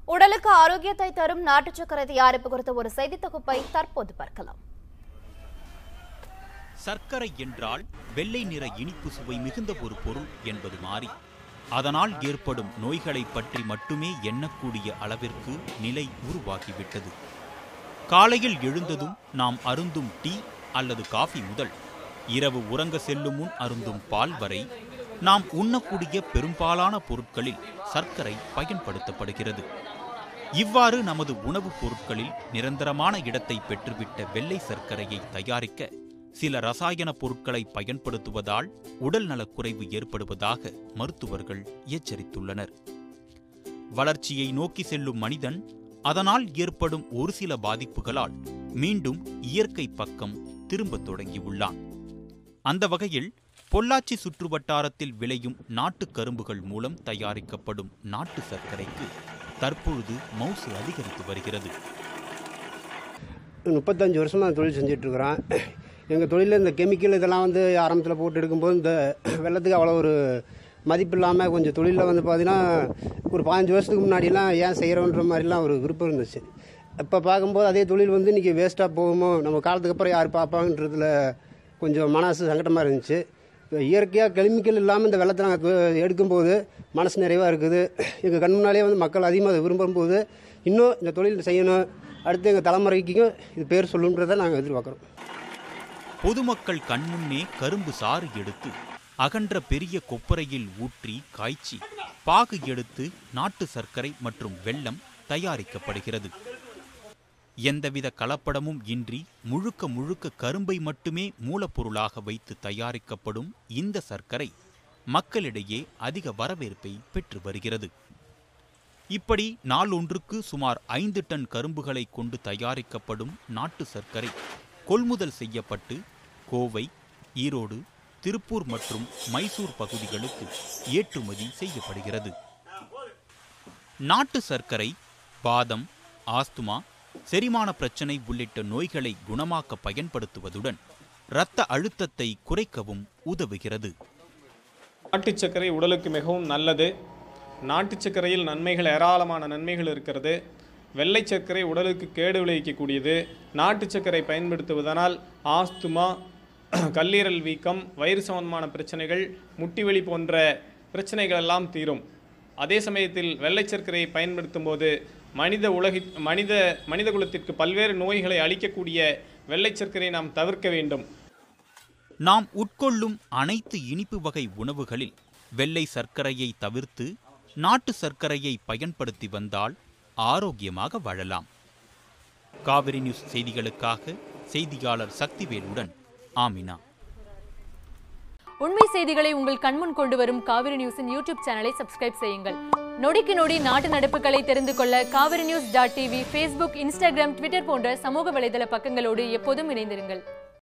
உடலுக்கு ஆரோக்கியத்தை தரும் நாட்டு சர்க்கரை தயாரிப்பு குறித்த ஒரு செய்தி தொகுப்பை தற்போது பார்க்கலாம் சர்க்கரை என்றால் வெள்ளை நிற இனிப்பு சுவை மிகுந்த ஒரு பொருள் என்பது மாறி அதனால் ஏற்படும் நோய்களை பற்றி மட்டுமே எண்ணக்கூடிய அளவிற்கு நிலை உருவாகிவிட்டது காலையில் எழுந்ததும் நாம் அருந்தும் டீ அல்லது காஃபி முதல் இரவு உறங்க செல்லும் முன் அருந்தும் பால் வரை நாம் உண்ணக்கூடிய பெரும்பாலான பொருட்களில் சர்க்கரை பயன்படுத்தப்படுகிறது இவ்வாறு நமது உணவுப் பொருட்களில் நிரந்தரமான இடத்தை பெற்றுவிட்ட வெள்ளை சர்க்கரையை தயாரிக்க சில ரசாயன பொருட்களை பயன்படுத்துவதால் உடல் நலக்குறைவு ஏற்படுவதாக மருத்துவர்கள் எச்சரித்துள்ளனர் வளர்ச்சியை நோக்கி செல்லும் மனிதன் அதனால் ஏற்படும் ஒரு சில பாதிப்புகளால் மீண்டும் இயற்கை பக்கம் திரும்பத் தொடங்கியுள்ளான் அந்த வகையில் பொள்ளாச்சி சுற்றுவட்டாரத்தில் விளையும் நாட்டு கரும்புகள் மூலம் தயாரிக்கப்படும் நாட்டு சர்க்கரைக்கு தற்பொழுது மவுசு அதிகரித்து வருகிறது முப்பத்தஞ்சு வருஷமாக தொழில் செஞ்சிட்ருக்குறோம் எங்கள் தொழிலில் இந்த கெமிக்கல் இதெல்லாம் வந்து ஆரம்பத்தில் போட்டு எடுக்கும்போது இந்த வெள்ளத்துக்கு அவ்வளோ ஒரு மதிப்பு இல்லாமல் கொஞ்சம் தொழிலில் வந்து பார்த்தீங்கன்னா ஒரு பதினஞ்சு வருஷத்துக்கு முன்னாடிலாம் ஏன் செய்கிறோன்ற மாதிரிலாம் ஒரு விருப்பம் இருந்துச்சு இப்போ பார்க்கும்போது அதே தொழில் வந்து இன்றைக்கி வேஸ்ட்டாக போகுமோ நம்ம காலத்துக்கு அப்புறம் யார் பார்ப்பாங்கன்றதுல கொஞ்சம் மனசு சங்கடமாக இருந்துச்சு இப்போ இயற்கையாக கெமிக்கல் இல்லாமல் இந்த வெள்ளத்தை நாங்கள் எடுக்கும்போது மனசு நிறைவாக இருக்குது எங்கள் கண் முன்னாலே வந்து மக்கள் அதிகமாக அதை விரும்பும்போது இன்னும் இந்த தொழில் செய்யணும் அடுத்து எங்கள் தலைமுறைக்கும் இது பேர் சொல்லுன்றதை நாங்கள் எதிர்பார்க்குறோம் பொதுமக்கள் கண்முன்னே கரும்பு சாறு எடுத்து அகன்ற பெரிய கொப்பரையில் ஊற்றி காய்ச்சி பாகு எடுத்து நாட்டு சர்க்கரை மற்றும் வெல்லம் தயாரிக்கப்படுகிறது எந்தவித கலப்படமும் இன்றி முழுக்க முழுக்க கரும்பை மட்டுமே மூலப்பொருளாக வைத்து தயாரிக்கப்படும் இந்த சர்க்கரை மக்களிடையே அதிக வரவேற்பை பெற்று வருகிறது இப்படி நாளொன்றுக்கு சுமார் ஐந்து டன் கரும்புகளை கொண்டு தயாரிக்கப்படும் நாட்டு சர்க்கரை கொள்முதல் செய்யப்பட்டு கோவை ஈரோடு திருப்பூர் மற்றும் மைசூர் பகுதிகளுக்கு ஏற்றுமதி செய்யப்படுகிறது நாட்டு சர்க்கரை வாதம் ஆஸ்துமா செரிமான பிரச்சனை உள்ளிட்ட நோய்களை குணமாக்க பயன்படுத்துவதுடன் இரத்த அழுத்தத்தை குறைக்கவும் உதவுகிறது நாட்டு சர்க்கரை உடலுக்கு மிகவும் நல்லது நாட்டு சர்க்கரையில் நன்மைகள் ஏராளமான நன்மைகள் இருக்கிறது வெள்ளை சர்க்கரை உடலுக்கு கேடு விளைவிக்கக்கூடியது நாட்டு சர்க்கரை பயன்படுத்துவதனால் ஆஸ்துமா கல்லீரல் வீக்கம் வயிறு சம்பந்தமான பிரச்சனைகள் முட்டிவலி போன்ற பிரச்சனைகள் எல்லாம் தீரும் அதே சமயத்தில் வெள்ளை சர்க்கரையை பயன்படுத்தும் போது மனித உலகி மனித மனித குலத்திற்கு பல்வேறு நோய்களை அளிக்கக்கூடிய வெள்ளை சர்க்கரையை நாம் தவிர்க்க வேண்டும் நாம் உட்கொள்ளும் அனைத்து இனிப்பு வகை உணவுகளில் வெள்ளை சர்க்கரையை தவிர்த்து நாட்டு சர்க்கரையை பயன்படுத்தி வந்தால் ஆரோக்கியமாக வாழலாம் காவிரி நியூஸ் செய்திகளுக்காக செய்தியாளர் சக்திவேலுடன் ஆமினா உண்மை செய்திகளை உங்கள் கண்முன் கொண்டு வரும் காவிரி நியூஸின் யூடியூப் சேனலை சப்ஸ்கிரைப் செய்யுங்கள் நொடிக்கு நொடி நாட்டு நடப்புகளை தெரிந்து கொள்ள Kaveri news dot TV Facebook Instagram Twitter போன்ற சமூக வலைதள பக்கங்களோடு எப்போதும் இணைந்திருங்கள்